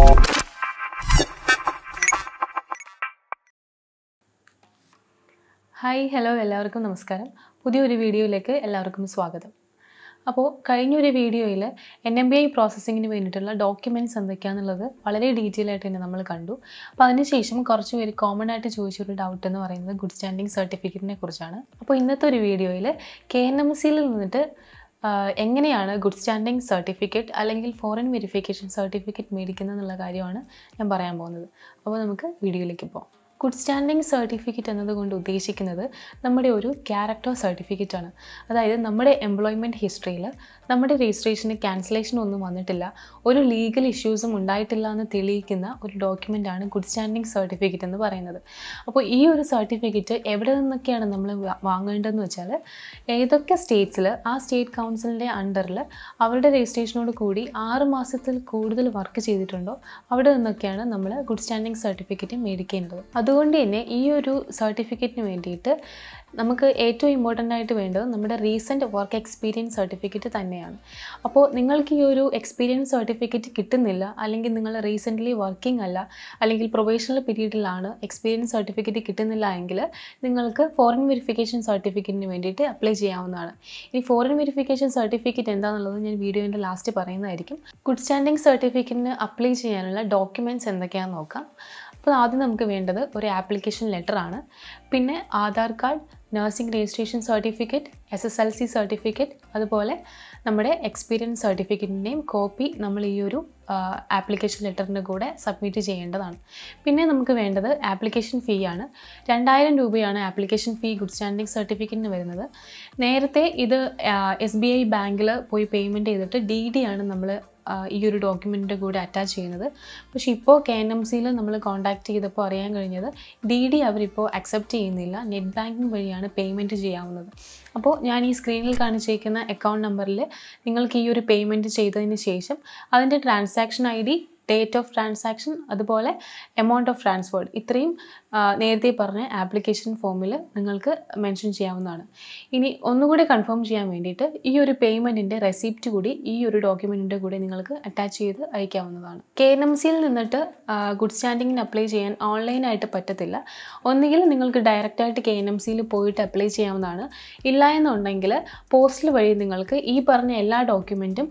hi hello എല്ലാവർക്കും നമസ്കാരം പുതിയൊരു വീഡിയോയിലേക്ക് എല്ലാവർക്കും സ്വാഗതം അപ്പോൾ കഴിഞ്ഞൊരു വീഡിയോയിൽ എൻ എം ബി ഐ പ്രോസസ്സിങ്ങിന് വേണ്ടിയിട്ടുള്ള ഡോക്യുമെൻറ്റ്സ് എന്തൊക്കെയാണെന്നുള്ളത് വളരെ ഡീറ്റെയിൽ ആയിട്ട് തന്നെ നമ്മൾ കണ്ടു അപ്പോൾ അതിനുശേഷം കുറച്ച് പേര് കോമൺ ആയിട്ട് ചോദിച്ചൊരു ഡൗട്ട് എന്ന് പറയുന്നത് ഗുഡ് സ്റ്റാൻഡിങ് സർട്ടിഫിക്കറ്റിനെ കുറിച്ചാണ് അപ്പോൾ ഇന്നത്തെ ഒരു വീഡിയോയിൽ കെ എൻ എം സിയിൽ നിന്നിട്ട് ആഹ് എങ്ങനെയാണ് ഗുഡ് സ്റ്റാൻഡിങ് സർട്ടിഫിക്കറ്റ് അല്ലെങ്കിൽ ഫോറിൻ വെരിഫിക്കേഷൻ സർട്ടിഫിക്കറ്റ് മേടിക്കുന്നത് എന്നുള്ള കാര്യമാണ് ഞാൻ പറയാൻ പോകുന്നത് അപ്പോൾ നമുക്ക് വീഡിയോയിലേക്ക് പോകാം ഗുഡ് സ്റ്റാൻഡിങ് സർട്ടിഫിക്കറ്റ് എന്നതുകൊണ്ട് ഉദ്ദേശിക്കുന്നത് നമ്മുടെ ഒരു ക്യാരക്ടർ സർട്ടിഫിക്കറ്റ് ആണ് അതായത് നമ്മുടെ എംപ്ലോയ്മെൻറ്റ് ഹിസ്റ്ററിയിൽ നമ്മുടെ രജിസ്ട്രേഷന് ക്യാൻസലേഷൻ ഒന്നും വന്നിട്ടില്ല ഒരു ലീഗൽ ഇഷ്യൂസും ഉണ്ടായിട്ടില്ല എന്ന് തെളിയിക്കുന്ന ഒരു ഡോക്യുമെൻ്റ് ആണ് ഗുഡ് സ്റ്റാൻഡിങ് സർട്ടിഫിക്കറ്റ് എന്ന് പറയുന്നത് അപ്പോൾ ഈ ഒരു സർട്ടിഫിക്കറ്റ് എവിടെ നിന്നൊക്കെയാണ് നമ്മൾ വാ- വാങ്ങേണ്ടതെന്ന് വെച്ചാൽ ഏതൊക്കെ സ്റ്റേറ്റ്സിൽ ആ സ്റ്റേറ്റ് കൗൺസിലിൻ്റെ അണ്ടറിൽ അവരുടെ രജിസ്ട്രേഷനോട് കൂടി ആറ് മാസത്തിൽ കൂടുതൽ വർക്ക് ചെയ്തിട്ടുണ്ടോ അവിടെ നിന്നൊക്കെയാണ് നമ്മൾ ഗുഡ് സ്റ്റാൻഡിങ് സർട്ടിഫിക്കറ്റ് മേടിക്കേണ്ടത് അതുകൊണ്ട് തന്നെ ഈ ഒരു സർട്ടിഫിക്കറ്റിന് വേണ്ടിയിട്ട് നമുക്ക് ഏറ്റവും ഇമ്പോർട്ടൻ്റ് ആയിട്ട് വേണ്ടത് നമ്മുടെ റീസെൻറ്റ് വർക്ക് എക്സ്പീരിയൻസ് സർട്ടിഫിക്കറ്റ് തന്നെയാണ് അപ്പോൾ നിങ്ങൾക്ക് ഈ ഒരു എക്സ്പീരിയൻസ് സർട്ടിഫിക്കറ്റ് കിട്ടുന്നില്ല അല്ലെങ്കിൽ നിങ്ങൾ റീസെൻ്റ്ലി വർക്കിംഗ് അല്ല അല്ലെങ്കിൽ പ്രൊബേഷണൽ പീരീഡിലാണ് എക്സ്പീരിയൻസ് സർട്ടിഫിക്കറ്റ് കിട്ടുന്നില്ല എങ്കിൽ നിങ്ങൾക്ക് ഫോറിൻ വെരിഫിക്കേഷൻ സർട്ടിഫിക്കറ്റിന് വേണ്ടിയിട്ട് അപ്ലൈ ചെയ്യാവുന്നതാണ് ഇനി ഫോറിൻ വെരിഫിക്കേഷൻ സർട്ടിഫിക്കറ്റ് എന്താണെന്നുള്ളത് ഞാൻ വീഡിയോൻ്റെ ലാസ്റ്റ് പറയുന്നതായിരിക്കും ഗുഡ് സ്റ്റാൻഡിംഗ് സർട്ടിഫിക്കറ്റിന് അപ്ലൈ ചെയ്യാനുള്ള ഡോക്യുമെൻറ്റ്സ് എന്തൊക്കെയാണെന്ന് നോക്കാം അപ്പോൾ ആദ്യം നമുക്ക് വേണ്ടത് ഒരു ആപ്ലിക്കേഷൻ ലെറ്റർ ആണ് പിന്നെ Aadhaar card nursing registration certificate S S L C certificate അതുപോലെ നമ്മുടെ എക്സ്പീരിയൻസ് സർട്ടിഫിക്കറ്റിൻ്റെയും കോപ്പി നമ്മൾ ഈ ഒരു ആപ്ലിക്കേഷൻ ലെറ്ററിൻ്റെ കൂടെ സബ്മിറ്റ് ചെയ്യേണ്ടതാണ് പിന്നെ നമുക്ക് വേണ്ടത് ആപ്ലിക്കേഷൻ ഫീ ആണ് രണ്ടായിരം രൂപയാണ് ആപ്ലിക്കേഷൻ ഫീ ഗുഡ് സ്റ്റാൻഡിംഗ് സർട്ടിഫിക്കറ്റിന് വരുന്നത് നേരത്തെ ഇത് എസ് ബി ഐ ബാങ്കിൽ പോയി പേയ്മെൻറ്റ് ചെയ്തിട്ട് ഡി ഡി ആണ് നമ്മൾ ഈ ഒരു ഡോക്യുമെൻറ്റിൻ്റെ കൂടെ അറ്റാച്ച് ചെയ്യുന്നത് പക്ഷേ ഇപ്പോൾ കെ എൻ എം സിയിൽ നമ്മൾ കോൺടാക്ട് ചെയ്തപ്പോൾ അറിയാൻ കഴിഞ്ഞത് ഡി ഡി അവരിപ്പോൾ അക്സെപ്റ്റ് ചെയ്യുന്നില്ല നെറ്റ് ബാങ്കിങ് വഴിയാണ് പേയ്മെൻറ്റ് ചെയ്യാവുന്നത് അപ്പോൾ ഞാൻ ഈ സ്ക്രീനിൽ കാണിച്ചിരിക്കുന്ന അക്കൗണ്ട് നമ്പറിൽ നിങ്ങൾക്ക് ഈ ഒരു പേയ്മെൻറ്റ് ചെയ്തതിന് ശേഷം അതിൻ്റെ transaction I D date of transaction അതുപോലെ എമൗണ്ട് ഓഫ് ട്രാൻസ്ഫേർഡ് ഇത്രയും ആ, നേരത്തെ പറഞ്ഞ ആപ്ലിക്കേഷൻ ഫോമിൽ നിങ്ങൾക്ക് മെൻഷൻ ചെയ്യാവുന്നതാണ് ഇനി ഒന്നുകൂടി കൺഫേം ചെയ്യാൻ വേണ്ടിയിട്ട് ഈ ഒരു പേയ്മെൻറ്റിൻ്റെ റെസിപ്റ്റ് കൂടി ഈ ഒരു ഡോക്യുമെൻറ്റിൻ്റെ കൂടെ നിങ്ങൾക്ക് അറ്റാച്ച് ചെയ്ത് അയക്കാവുന്നതാണ് കെ എൻ എം സിയിൽ നിന്നിട്ട് ഗുഡ് സ്റ്റാൻഡിങ്ങിന് അപ്ലൈ ചെയ്യാൻ ഓൺലൈനായിട്ട് പറ്റത്തില്ല ഒന്നുകിൽ നിങ്ങൾക്ക് ഡയറക്റ്റായിട്ട് കെ എൻ എം സിയിൽ പോയിട്ട് അപ്ലൈ ചെയ്യാവുന്നതാണ് ഇല്ല എന്നുണ്ടെങ്കിൽ പോസ്റ്റൽ വഴി നിങ്ങൾക്ക് ഈ പറഞ്ഞ എല്ലാ ഡോക്യുമെൻറ്റും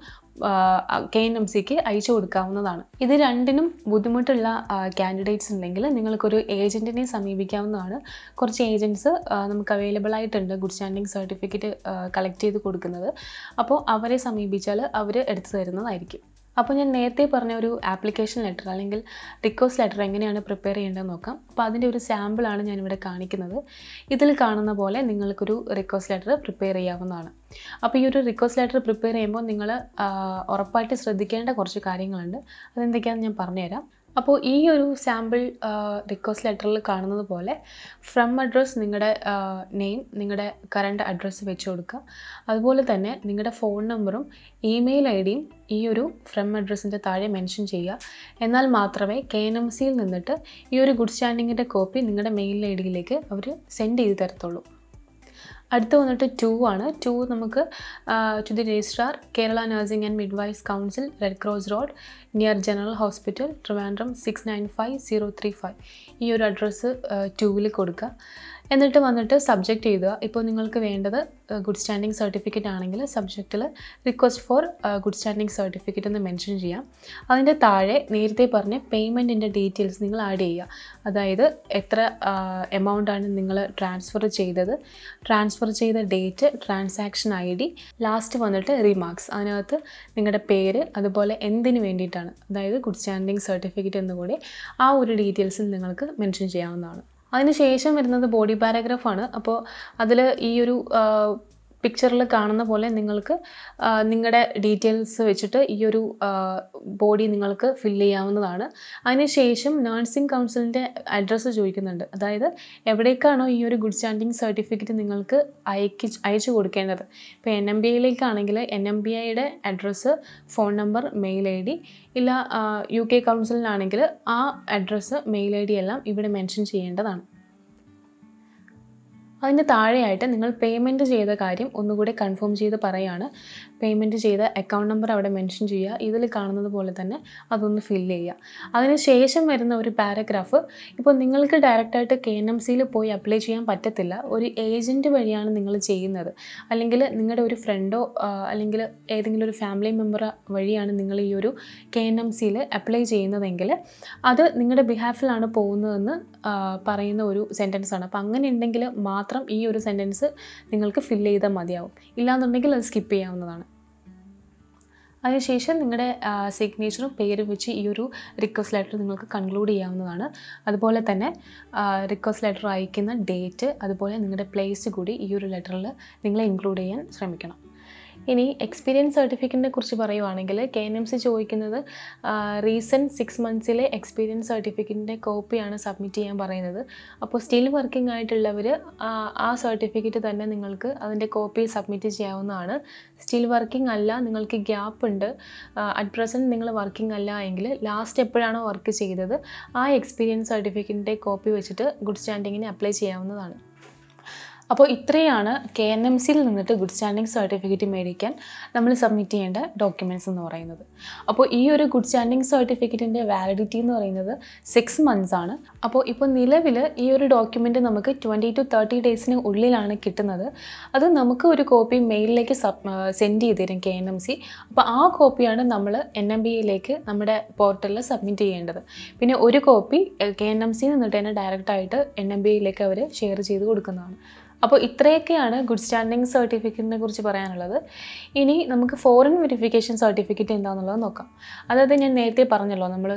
കെ എൻ എം സിക്ക് അയച്ചു കൊടുക്കാവുന്നതാണ് ഇത് രണ്ടിനും ബുദ്ധിമുട്ടുള്ള കാൻഡിഡേറ്റ്സ് ഉണ്ടെങ്കിൽ നിങ്ങൾക്കൊരു ഏജൻറ്റിനെ സമീപിക്കാവുന്നതാണ് കുറച്ച് ഏജൻറ്റ്സ് നമുക്ക് അവൈലബിൾ ആയിട്ടുണ്ട് ഗുഡ് സ്റ്റാൻഡിങ് സർട്ടിഫിക്കറ്റ് കളക്ട് ചെയ്ത് കൊടുക്കുന്നത് അപ്പോൾ അവരെ സമീപിച്ചാൽ അവർ എടുത്തു തരുന്നതായിരിക്കും അപ്പോൾ ഞാൻ നേരത്തെ പറഞ്ഞ ഒരു ആപ്ലിക്കേഷൻ ലെറ്റർ അല്ലെങ്കിൽ റിക്വസ്റ്റ് ലെറ്റർ എങ്ങനെയാണ് പ്രിപ്പയർ ചെയ്യേണ്ടതെന്ന് നോക്കാം അപ്പോൾ അതിൻ്റെ ഒരു സാമ്പിളാണ് ഞാനിവിടെ കാണിക്കുന്നത് ഇതിൽ കാണുന്ന പോലെ നിങ്ങൾക്കൊരു റിക്വസ്റ്റ് ലെറ്റർ പ്രിപ്പയർ ചെയ്യാവുന്നതാണ് അപ്പോൾ ഈ ഒരു റിക്വസ്റ്റ് ലെറ്റർ പ്രിപ്പയർ ചെയ്യുമ്പോൾ നിങ്ങൾ ഉറപ്പായിട്ട് ശ്രദ്ധിക്കേണ്ട കുറച്ച് കാര്യങ്ങളുണ്ട് അതെന്തൊക്കെയാണെന്ന് ഞാൻ പറഞ്ഞുതരാം അപ്പോൾ ഈ ഒരു സാമ്പിൾ റിക്വസ്റ്റ് ലെറ്ററിൽ കാണുന്നത് പോലെ ഫ്രം അഡ്രസ്സ് നിങ്ങളുടെ നെയിം നിങ്ങളുടെ കറണ്ട് അഡ്രസ്സ് വെച്ച് കൊടുക്കുക അതുപോലെ തന്നെ നിങ്ങളുടെ ഫോൺ നമ്പറും ഇമെയിൽ ഐ ഡിയും ഈ ഒരു ഫ്രം അഡ്രസ്സിൻ്റെ താഴെ മെൻഷൻ ചെയ്യുക എന്നാൽ മാത്രമേ കെ എൻ എം സിയിൽ നിന്നിട്ട് ഈ ഒരു ഗുഡ് സ്റ്റാൻഡിങ്ങിൻ്റെ കോപ്പി നിങ്ങളുടെ മെയിൽ ഐ ഡിയിലേക്ക് അവർ സെൻഡ് ചെയ്ത് തരത്തുള്ളൂ അടുത്ത് വന്നിട്ട് ടു ആണ് ടു നമുക്ക് to the registrar Kerala nursing and midwives council red cross road near general hospital Trivandrum six nine five zero three five ഈ ഒരു അഡ്രസ്സ് ടൂവിൽ കൊടുക്കുക എന്നിട്ട് വന്നിട്ട് സബ്ജക്റ്റ് എഴുതുക ഇപ്പോൾ നിങ്ങൾക്ക് വേണ്ടത് ഗുഡ് സ്റ്റാൻഡിങ് സർട്ടിഫിക്കറ്റ് ആണെങ്കിൽ സബ്ജക്റ്റിൽ request for good standing certificate എന്ന് മെൻഷൻ ചെയ്യാം അതിൻ്റെ താഴെ നേരത്തെ പറഞ്ഞ പേയ്മെൻറ്റിൻ്റെ ഡീറ്റെയിൽസ് നിങ്ങൾ ആഡ് ചെയ്യുക അതായത് എത്ര എമൗണ്ട് ആണ് നിങ്ങൾ ട്രാൻസ്ഫർ ചെയ്തത് ട്രാൻസ്ഫർ ചെയ്ത date transaction I D last വന്നിട്ട് റിമാർക്സ് അതിനകത്ത് നിങ്ങളുടെ പേര് അതുപോലെ എന്തിനു വേണ്ടിയിട്ടാണ് അതായത് ഗുഡ് സ്റ്റാൻഡിങ് സർട്ടിഫിക്കറ്റ് എന്നുകൂടി ആ ഒരു ഡീറ്റെയിൽസിൽ നിങ്ങൾക്ക് മെൻഷൻ ചെയ്യാവുന്നതാണ് അതിനുശേഷം വരുന്നത് ബോഡി പാരഗ്രാഫാണ് അപ്പോൾ അതിൽ ഈ ഒരു പിക്ചറിൽ കാണുന്ന പോലെ നിങ്ങൾക്ക് നിങ്ങളുടെ ഡീറ്റെയിൽസ് വെച്ചിട്ട് ഈ ഒരു ബോഡി നിങ്ങൾക്ക് ഫില്ല് ചെയ്യാവുന്നതാണ് അതിനുശേഷം നഴ്സിംഗ് കൗൺസിലിൻ്റെ അഡ്രസ്സ് ചോദിക്കുന്നുണ്ട് അതായത് എവിടേക്കാണോ ഈ ഒരു ഗുഡ് സ്റ്റാൻഡിങ് സർട്ടിഫിക്കറ്റ് നിങ്ങൾക്ക് അയക്കി അയച്ചു കൊടുക്കേണ്ടത് ഇപ്പോൾ എൻ എം ബി ഐയിലേക്കാണെങ്കിൽ എൻ എം ബി ഐയുടെ address phone number mail I D ഇല്ല യു കെ കൗൺസിലിനാണെങ്കിൽ ആ അഡ്രസ്സ് മെയിൽ ഐ ഡി എല്ലാം ഇവിടെ മെൻഷൻ ചെയ്യേണ്ടതാണ് അതിന് താഴെയായിട്ട് നിങ്ങൾ പേയ്മെൻറ്റ് ചെയ്ത കാര്യം ഒന്നുകൂടി കൺഫേം ചെയ്ത് പറയാണ് പേയ്മെൻറ്റ് ചെയ്ത അക്കൗണ്ട് നമ്പർ അവിടെ മെൻഷൻ ചെയ്യുക ഇതിൽ കാണുന്നത് പോലെ തന്നെ അതൊന്ന് ഫില്ല് ചെയ്യുക അതിന് ശേഷം വരുന്ന ഒരു പാരഗ്രാഫ് ഇപ്പോൾ നിങ്ങൾക്ക് ഡയറക്റ്റായിട്ട് കെ എൻ എം സിയിൽ പോയി അപ്ലൈ ചെയ്യാൻ പറ്റത്തില്ല ഒരു ഏജൻറ്റ് വഴിയാണ് നിങ്ങൾ ചെയ്യുന്നത് അല്ലെങ്കിൽ നിങ്ങളുടെ ഒരു ഫ്രണ്ടോ അല്ലെങ്കിൽ ഏതെങ്കിലും ഒരു ഫാമിലി മെമ്പർ വഴിയാണ് നിങ്ങൾ ഈ ഒരു കെ എൻ എം സിയിൽ അപ്ലൈ ചെയ്യുന്നതെങ്കിൽ അത് നിങ്ങളുടെ ബിഹാഫിലാണ് പോകുന്നതെന്ന് ആ, പറയുന്ന ഒരു സെൻറ്റൻസ് ആണ് അപ്പോൾ അങ്ങനെ ഉണ്ടെങ്കിൽ മാത്രം ഈ ഒരു സെൻറ്റൻസ് നിങ്ങൾക്ക് ഫില്ല് ചെയ്താൽ മതിയാവും ഇല്ലാന്നുണ്ടെങ്കിൽ അത് സ്കിപ്പ് ചെയ്യാവുന്നതാണ് അതിനുശേഷം നിങ്ങളുടെ സിഗ്നേച്ചറും പേരും വെച്ച് ഈ ഒരു റിക്വസ്റ്റ് ലെറ്റർ നിങ്ങൾക്ക് കൺക്ലൂഡ് ചെയ്യാവുന്നതാണ് അതുപോലെ തന്നെ റിക്വസ്റ്റ് ലെറ്റർ അയക്കുന്ന ഡേറ്റ് അതുപോലെ നിങ്ങളുടെ പ്ലേസ് കൂടി ഈ ഒരു ലെറ്ററിൽ നിങ്ങൾ ഇൻക്ലൂഡ് ചെയ്യാൻ ശ്രമിക്കണം ഇനി എക്സ്പീരിയൻസ് സർട്ടിഫിക്കറ്റിനെ കുറിച്ച് പറയുവാണെങ്കിൽ കെ എൻ എം സി ചോദിക്കുന്നത് റീസെൻറ്റ് സിക്സ് മന്ത്സിലെ എക്സ്പീരിയൻസ് സർട്ടിഫിക്കറ്റിൻ്റെ കോപ്പിയാണ് സബ്മിറ്റ് ചെയ്യാൻ പറയുന്നത് അപ്പോൾ സ്റ്റിൽ വർക്കിംഗ് ആയിട്ടുള്ളവർ ആ സർട്ടിഫിക്കറ്റ് തന്നെ നിങ്ങൾക്ക് അതിൻ്റെ കോപ്പി സബ്മിറ്റ് ചെയ്യാവുന്നതാണ് സ്റ്റിൽ വർക്കിംഗ് അല്ല നിങ്ങൾക്ക് ഗ്യാപ്പ് ഉണ്ട് അറ്റ് പ്രസൻറ്റ് നിങ്ങൾ വർക്കിംഗ് അല്ല എങ്കിൽ ലാസ്റ്റ് എപ്പോഴാണോ വർക്ക് ചെയ്തത് ആ എക്സ്പീരിയൻസ് സർട്ടിഫിക്കറ്റിൻ്റെ കോപ്പി വെച്ചിട്ട് ഗുഡ് സ്റ്റാൻഡിങ്ങിന് അപ്ലൈ ചെയ്യാവുന്നതാണ് അപ്പോൾ ഇത്രയാണ് കെ എൻ എം സിയിൽ നിന്നിട്ട് ഗുഡ് സ്റ്റാൻഡിംഗ് സർട്ടിഫിക്കറ്റ് മേടിക്കാൻ നമ്മൾ സബ്മിറ്റ് ചെയ്യേണ്ട ഡോക്യുമെൻറ്റ്സ് എന്ന് പറയുന്നത് അപ്പോൾ ഈ ഒരു ഗുഡ് സ്റ്റാൻഡിംഗ് സർട്ടിഫിക്കറ്റിൻ്റെ വാലിഡിറ്റി എന്ന് പറയുന്നത് സിക്സ് മന്ത്സ് ആണ് അപ്പോൾ ഇപ്പോൾ നിലവിൽ ഈ ഒരു ഡോക്യുമെൻറ്റ് നമുക്ക് ട്വൻറ്റി ടു തേർട്ടി ഡേയ്സിന് ഉള്ളിലാണ് കിട്ടുന്നത് അത് നമുക്ക് ഒരു കോപ്പി മെയിലിലേക്ക് സബ് സെൻഡ് ചെയ്ത് തരും കെ എൻ എം സി അപ്പോൾ ആ കോപ്പിയാണ് നമ്മൾ എൻ എം ബി എയിലേക്ക് നമ്മുടെ പോർട്ടലിൽ സബ്മിറ്റ് ചെയ്യേണ്ടത് പിന്നെ ഒരു copy K N M C നിന്നിട്ട് തന്നെ ഡയറക്റ്റായിട്ട് എൻ എം ബി എയിലേക്ക് അവർ ഷെയർ ചെയ്ത് കൊടുക്കുന്നതാണ് അപ്പോൾ ഇത്രയൊക്കെയാണ് ഗുഡ് സ്റ്റാൻഡിംഗ് സർട്ടിഫിക്കറ്റിനെ കുറിച്ച് പറയാനുള്ളത് ഇനി നമുക്ക് ഫോറിൻ വെരിഫിക്കേഷൻ സർട്ടിഫിക്കറ്റ് എന്താണെന്നുള്ളത് നോക്കാം അതായത് ഞാൻ നേരത്തെ പറഞ്ഞല്ലോ നമ്മൾ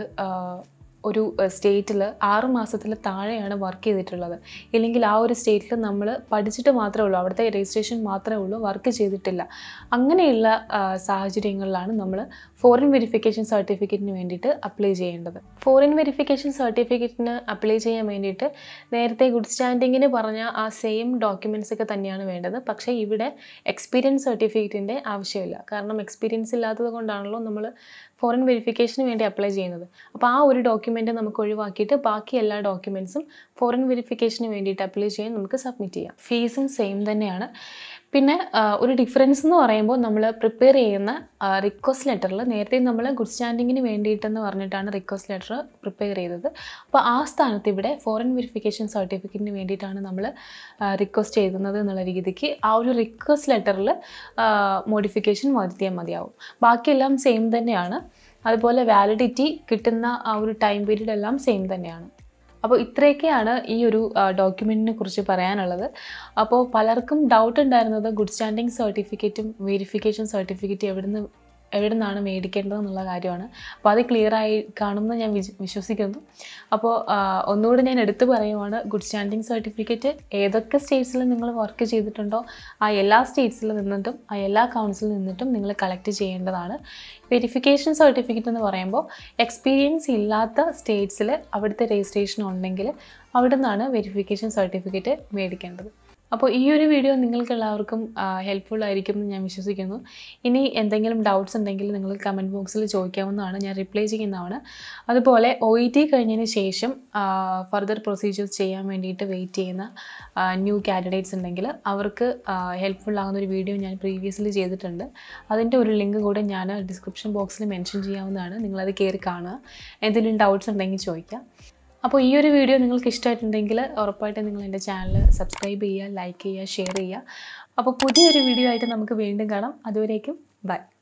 ഒരു സ്റ്റേറ്റിൽ ആറ് മാസത്തിൽ താഴെയാണ് വർക്ക് ചെയ്തിട്ടുള്ളത് ഇല്ലെങ്കിൽ ആ ഒരു സ്റ്റേറ്റിൽ നമ്മൾ പഠിച്ചിട്ട് മാത്രമേ ഉള്ളൂ അവിടുത്തെ രജിസ്ട്രേഷൻ മാത്രമേ ഉള്ളൂ വർക്ക് ചെയ്തിട്ടില്ല അങ്ങനെയുള്ള ആ, സാഹചര്യങ്ങളിലാണ് നമ്മൾ ഫോറിൻ വെരിഫിക്കേഷൻ സർട്ടിഫിക്കറ്റിന് വേണ്ടിയിട്ട് അപ്ലൈ ചെയ്യേണ്ടത് ഫോറിൻ വെരിഫിക്കേഷൻ സർട്ടിഫിക്കറ്റിന് അപ്ലൈ ചെയ്യാൻ വേണ്ടിയിട്ട് നേരത്തെ ഗുഡ് സ്റ്റാൻഡിങ്ങിന് പറഞ്ഞ ആ സെയിം ഡോക്യുമെൻറ്റ്സ് ഒക്കെ തന്നെയാണ് വേണ്ടത് പക്ഷേ ഇവിടെ എക്സ്പീരിയൻസ് സർട്ടിഫിക്കറ്റിൻ്റെ ആവശ്യമില്ല കാരണം എക്സ്പീരിയൻസ് ഇല്ലാത്തത് കൊണ്ടാണല്ലോ നമ്മൾ ഫോറിൻ വെരിഫിക്കേഷന് വേണ്ടി അപ്ലൈ ചെയ്യുന്നത് അപ്പോൾ ആ ഒരു ഡോക്യുമെൻ്റ് നമുക്ക് ഒഴിവാക്കിയിട്ട് ബാക്കി എല്ലാ ഡോക്യുമെൻറ്റ്സും ഫോറിൻ വെരിഫിക്കേഷന് വേണ്ടിയിട്ട് അപ്ലൈ ചെയ്യാൻ നമുക്ക് സബ്മിറ്റ് ചെയ്യാം ഫീസും സെയിം തന്നെയാണ് പിന്നെ ആ, ഒരു ഡിഫറൻസ് എന്ന് പറയുമ്പോൾ നമ്മൾ പ്രിപ്പയർ ചെയ്യുന്ന റിക്വസ്റ്റ് ലെറ്ററിൽ നേരത്തെ നമ്മൾ ഗുഡ് സ്റ്റാൻഡിങ്ങിന് വേണ്ടിയിട്ടെന്ന് പറഞ്ഞിട്ടാണ് റിക്വസ്റ്റ് ലെറ്റർ പ്രിപ്പയർ ചെയ്തത് അപ്പോൾ ആ സ്ഥാനത്ത് ഇവിടെ ഫോറിൻ വെരിഫിക്കേഷൻ സർട്ടിഫിക്കറ്റിന് വേണ്ടിയിട്ടാണ് നമ്മൾ റിക്വസ്റ്റ് ചെയ്യുന്നത് എന്നുള്ള രീതിക്ക് ആ ഒരു റിക്വസ്റ്റ് ലെറ്ററിൽ മോഡിഫിക്കേഷൻ വരുത്തിയാൽ മതിയാവും ബാക്കിയെല്ലാം സെയിം തന്നെയാണ് അതുപോലെ വാലിഡിറ്റി കിട്ടുന്ന ആ ഒരു ടൈം പീരീഡ് എല്ലാം സെയിം തന്നെയാണ് അപ്പോൾ ഇത്രയൊക്കെയാണ് ഈ ഒരു ഡോക്യുമെൻറ്റിനെ കുറിച്ച് പറയാനുള്ളത് അപ്പോൾ പലർക്കും ഡൗട്ട് ഉണ്ടായിരുന്നത് ഗുഡ് സ്റ്റാൻഡിംഗ് സർട്ടിഫിക്കറ്റും വെരിഫിക്കേഷൻ സർട്ടിഫിക്കറ്റ് എവിടുന്ന് എവിടെ നിന്നാണ് മേടിക്കേണ്ടത് എന്നുള്ള കാര്യമാണ് അപ്പോൾ അത് ക്ലിയർ ആയി കാണുമെന്ന് ഞാൻ വിശ്വ- വിശ്വസിക്കുന്നു അപ്പോൾ ആ, ഒന്നുകൂടി ഞാൻ എടുത്തു പറയുവാണ് ഗുഡ് സ്റ്റാൻഡിംഗ് സർട്ടിഫിക്കറ്റ് ഏതൊക്കെ സ്റ്റേറ്റ്സിൽ നിങ്ങൾ വർക്ക് ചെയ്തിട്ടുണ്ടോ ആ എല്ലാ സ്റ്റേറ്റ്സിൽ നിന്നിട്ടും ആ എല്ലാ കൗൺസിലിൽ നിന്നിട്ടും നിങ്ങൾ കളക്ട് ചെയ്യേണ്ടതാണ് വെരിഫിക്കേഷൻ സർട്ടിഫിക്കറ്റ് എന്ന് പറയുമ്പോൾ എക്സ്പീരിയൻസ് ഇല്ലാത്ത സ്റ്റേറ്റ്സിൽ അവിടുത്തെ രജിസ്ട്രേഷൻ ഉണ്ടെങ്കിൽ അവിടെ നിന്നാണ് വെരിഫിക്കേഷൻ സർട്ടിഫിക്കറ്റ് മേടിക്കേണ്ടത് അപ്പോൾ ഈ ഒരു വീഡിയോ നിങ്ങൾക്ക് എല്ലാവർക്കും ഹെൽപ്ഫുൾ ആയിരിക്കും എന്ന് ഞാൻ വിശ്വസിക്കുന്നു ഇനി എന്തെങ്കിലും ഡൗട്ട്സ് ഉണ്ടെങ്കിൽ നിങ്ങൾ കമൻറ്റ് ബോക്സിൽ ചോദിക്കാവുന്നതാണ് ഞാൻ റിപ്ലൈ ചെയ്യുന്നതാണ് അതുപോലെ ഒ ഇ ടി കഴിഞ്ഞതിന് ശേഷം ഫർദർ പ്രൊസീജിയേഴ്സ് ചെയ്യാൻ വേണ്ടിയിട്ട് വെയിറ്റ് ചെയ്യുന്ന ന്യൂ കാൻഡിഡേറ്റ്സ് ഉണ്ടെങ്കിൽ അവർക്ക് ഹെൽപ്ഫുൾ ആകുന്ന ഒരു വീഡിയോ ഞാൻ പ്രീവിയസ്ലി ചെയ്തിട്ടുണ്ട് അതിൻ്റെ ഒരു ലിങ്ക് കൂടെ ഞാൻ ഡിസ്ക്രിപ്ഷൻ ബോക്സിൽ മെൻഷൻ ചെയ്യാവുന്നതാണ് നിങ്ങളത് കയറി കാണുക എന്തെങ്കിലും ഡൗട്ട്സ് ഉണ്ടെങ്കിൽ ചോദിക്കാം അപ്പോൾ ഈ ഒരു വീഡിയോ നിങ്ങൾക്ക് ഇഷ്ടമായിട്ടുണ്ടെങ്കിൽ ഉറപ്പായിട്ടും നിങ്ങൾ എൻ്റെ ചാനൽ സബ്സ്ക്രൈബ് ചെയ്യുക ലൈക്ക് ചെയ്യുക ഷെയർ ചെയ്യുക അപ്പോൾ പുതിയൊരു വീഡിയോ ആയിട്ട് നമുക്ക് വീണ്ടും കാണാം അതുവരേക്കും ബൈ